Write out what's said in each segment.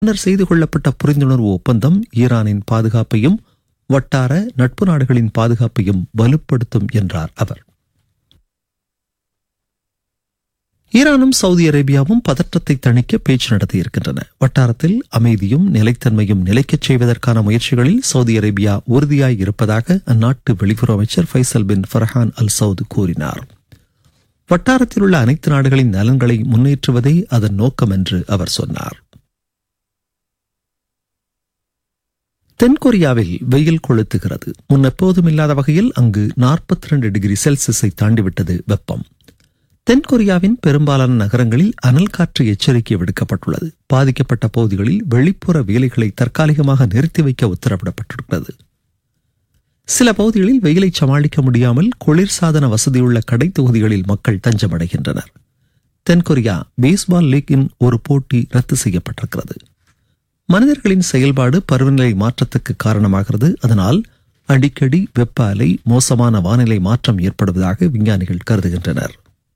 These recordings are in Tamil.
முன்னர் செய்து கொள்ளப்பட்ட புரிந்துணர்வு ஒப்பந்தம் ஈரானின் பாதுகாப்பையும் வட்டார நட்பு நாடுகளின் பாதுகாப்பையும் வலுப்படுத்தும் என்றார் அவர் ஈரானும் சவுதி அரேபியாவும் பதற்றத்தை தணிக்க பேச்சு நடத்தியிருக்கின்றன வட்டாரத்தில் அமைதியும் நிலைத்தன்மையும் நிலைக்கச் செய்வதற்கான முயற்சிகளில் சவுதி அரேபியா உறுதியாய் இருப்பதாக அந்நாட்டு வெளியுறவு அமைச்சர் Faisal bin Farhan Al Saud கூறினார் வட்டாரத்தில் உள்ள அனைத்து நாடுகளின் நலன்களை முன்னேற்றுவதே அதன் நோக்கம் என்று அவர் சொன்னார் தென்கொரியாவில் வெயில் கொளுத்துகிறது முன்னெப்போதும் இல்லாத வகையில் அங்கு நாற்பத்தி ரெண்டு டிகிரி செல்சியஸை தாண்டிவிட்டது வெப்பம் தென்கொரியாவின் பெரும்பாலான நகரங்களில் அனல் காற்று எச்சரிக்கை விடுக்கப்பட்டுள்ளது பாதிக்கப்பட்ட பகுதிகளில் வெளிப்புற வேலைகளை தற்காலிகமாக நிறுத்தி வைக்க உத்தரவிடப்பட்டிருக்கிறது சில பகுதிகளில் வெயிலை சமாளிக்க முடியாமல் குளிர்சாதன வசதியுள்ள கடை தொகுதிகளில் மக்கள் தஞ்சமடைகின்றனர் தென்கொரியா பேஸ்பால் லீக்கின் ஒரு போட்டி ரத்து செய்யப்பட்டிருக்கிறது மனிதர்களின் செயல்பாடு பருவநிலை மாற்றத்துக்கு காரணமாகிறது அதனால் அடிக்கடி வெப்ப அலை மோசமான வானிலை மாற்றம் ஏற்படுவதாக விஞ்ஞானிகள் கருதுகின்றனர்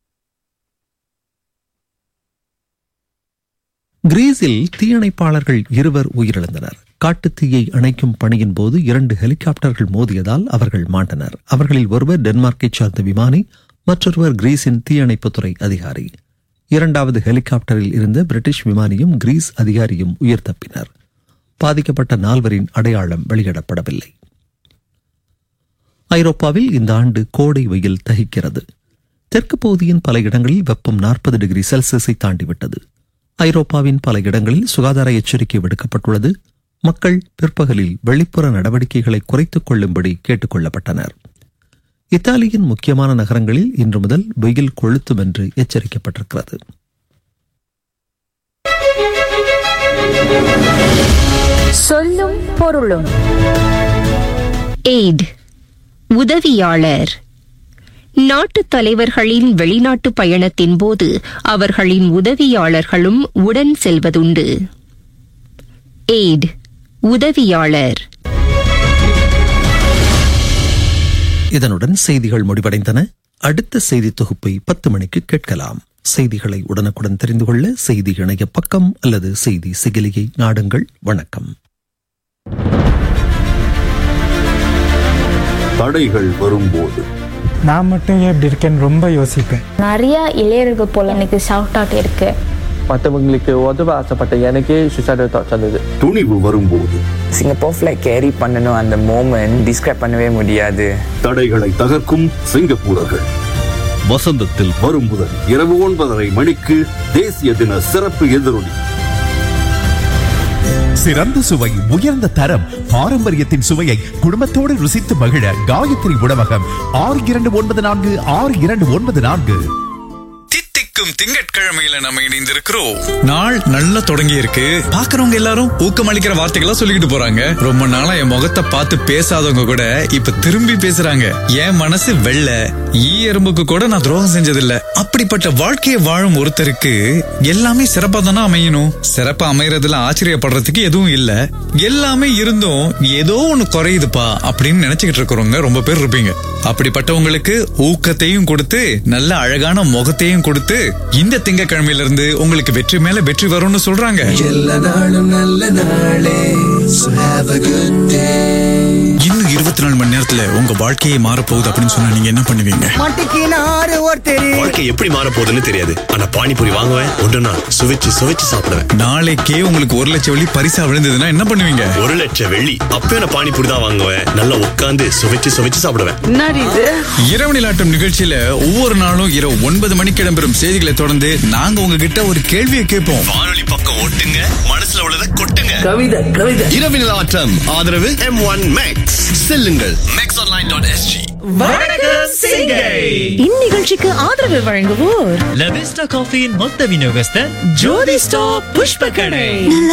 கிரீஸில் தீயணைப்பாளர்கள் இருவர் உயிரிழந்தனர் காட்டுத்தீயை அணைக்கும் பணியின் போது இரண்டு ஹெலிகாப்டர்கள் மோதியதால் அவர்கள் மாண்டனர் அவர்களில் ஒருவர் டென்மார்க்கைச் சார்ந்த விமானி மற்றொருவர் கிரீஸின் தீயணைப்புத்துறை அதிகாரி இரண்டாவது ஹெலிகாப்டரில் இருந்த பிரிட்டிஷ் விமானியும் கிரீஸ் அதிகாரியும் உயிர் தப்பினர் பாதிக்கப்பட்ட நால்வரின் அடையாளம் வெளியிடப்படவில்லை ஐரோப்பாவில் இந்த ஆண்டு கோடை வெயில் தகிக்கிறது தெற்கு பகுதியின் பல இடங்களில் வெப்பம் நாற்பது டிகிரி செல்சியஸை தாண்டிவிட்டது ஐரோப்பாவின் பல இடங்களில் சுகாதார எச்சரிக்கை விடுக்கப்பட்டுள்ளது மக்கள் பிற்பகலில் வெளிப்புற நடவடிக்கைகளை குறைத்துக் கொள்ளும்படி கேட்டுக் கொள்ளப்பட்டனர் இத்தாலியின் முக்கியமான நகரங்களில் இன்று முதல் வெயில் கொளுத்தும் என்று எச்சரிக்கப்பட்டிருக்கிறது சொல்லும் பொருளும் எய்ட் உதவியாளர் நாட்டுத் தலைவர்களின் வெளிநாட்டு பயணத்தின் போது அவர்களின் உதவியாளர்களும் உடன் செல்வதுண்டு எய்ட் உதவியாளர் இதனுடன் செய்திகள் முடிவடைந்தன அடுத்த செய்தி தொகுப்பை பத்து மணிக்கு கேட்கலாம் செய்திகளை உடனுக்குடன் தெரிந்து கொள்ள செய்தி இணைய பக்கம் அல்லது செய்தி சிகிலியை நாடுங்கள் வணக்கம் தடைகள் வரும்போது நான் மட்டும் ஏன் இப்படி இருக்கேன்னு ரொம்ப யோசிப்பேன் நிறைய இளையர்கள் போல எனக்கு ஷவுட் அவுட் இருக்கு மற்றவங்களுக்கு உதவ ஆசைப்பட்ட எனக்கே சுசைடல் தாட்ஸ் வந்தது துணிவு வரும்போது சிங்கப்பூர் ஃப்ளைட் கேரி பண்ணணும் அந்த மோமெண்ட் டிஸ்கிரைப் பண்ணவே முடியாது தடைகளை தகர்க்கும் சிங்கப்பூரர்கள் வசந்தத்தில் வரும் முதல் இரவு ஒன்பதரை மணிக்கு தேசிய தின சிறப்பு எதிரொலி சிறந்த சுவை உயர்ந்த தரம் பாரம்பரியத்தின் சுவையை குடும்பத்தோடு ருசித்து மகிழ காயத்ரி உணவகம் ஆறு இரண்டு ஒன்பது நான்கு ஆறு இரண்டு ஒன்பது நான்கு தித்திக்கும் திங்கட்கிழமையில நம்ம இணைந்திருக்கிறோம் நாள் நல்லா தொடங்கி இருக்கு பாக்குறவங்க எல்லாரும் ஊக்கமளிக்கிற வார்த்தைகளா சொல்லிக்கிட்டு போறாங்க ரொம்ப நாளா என் முகத்தை பார்த்து பேசாதவங்க கூட இப்ப திரும்பி பேசுறாங்க என் மனசு வெள்ள ஈ எறும்புக்கு கூட நான் துரோகம் செஞ்சதில்ல அப்படிப்பட்ட வாழ்க்கையை வாழும் ஒருத்தருக்கு எல்லாமே சிறப்பா தானே அமையணும் சிறப்பா அமையறதுல ஆச்சரியப்படுறதுக்கு எதுவும் இல்ல எல்லாமே இருந்தும் ஏதோ ஒண்ணு குறையுதுப்பா அப்படின்னு நினைச்சுக்கிட்டு இருக்கிறவங்க ரொம்ப பேர் இருப்பீங்க அப்படிப்பட்டவங்களுக்கு ஊக்கத்தையும் கொடுத்து நல்ல அழகான முகத்தையும் கொடுத்து இந்த திங்கக்கிழமையில இருந்து உங்களுக்கு வெற்றி மேல வெற்றி வரும்னு சொல்றாங்க இன்னும் இருபத்தி நாலு மணி நேரத்துல உங்க வாழ்க்கையே மாறப்போகுது அப்படின்னு சொன்னா நீங்க என்ன பண்ணுவீங்க வாழ்க்கை எப்படி மாற போகுதுன்னு தெரியாது ஆனா பானிபூரி வாங்குவேன் ஒன்றுனா சுவைச்சு சுவைச்சு சாப்பிடுவேன் நாளைக்கே உங்களுக்கு ஒரு லட்சம் வெள்ளி பரிசா விழுந்ததுன்னா என்ன பண்ணுவீங்க ஒரு லட்சம் வெள்ளி அப்பயும் நான் பானிபூரி தான் வாங்குவேன் நல்லா உட்காந்து சுவைச்சு சுவைச்சு சாப்பிடுவேன் இரவு நிலாட்டம் நிகழ்ச்சியில ஒவ்வொரு நாளும் இரவு ஒன்பது மணிக்கு இடம்பெறும் செய்திகளை தொடர்ந்து நாங்க உங்ககிட்ட ஒரு கேள்வியை கேட்போம் வானொலி பக்கம் ஓட்டுங்க மனசுல உள்ளதை கொட்டுங்க கவிதை கவிதை இரவு நிலாட்டம் ஆதரவு எம் ஒன் மேக்ஸ் செல்லுங்கள் மேக்ஸ் ஆன்லைன் டாட் எஸ்ஜி இந்நிகழ்ச்சிக்கு ஆதரவு வழங்குவோர் லவிஸ்டா காஃபியின் மொத்த விநியோகஸ்தர் ஜோதி ஸ்டாப் புஷ்ப கடை நல்ல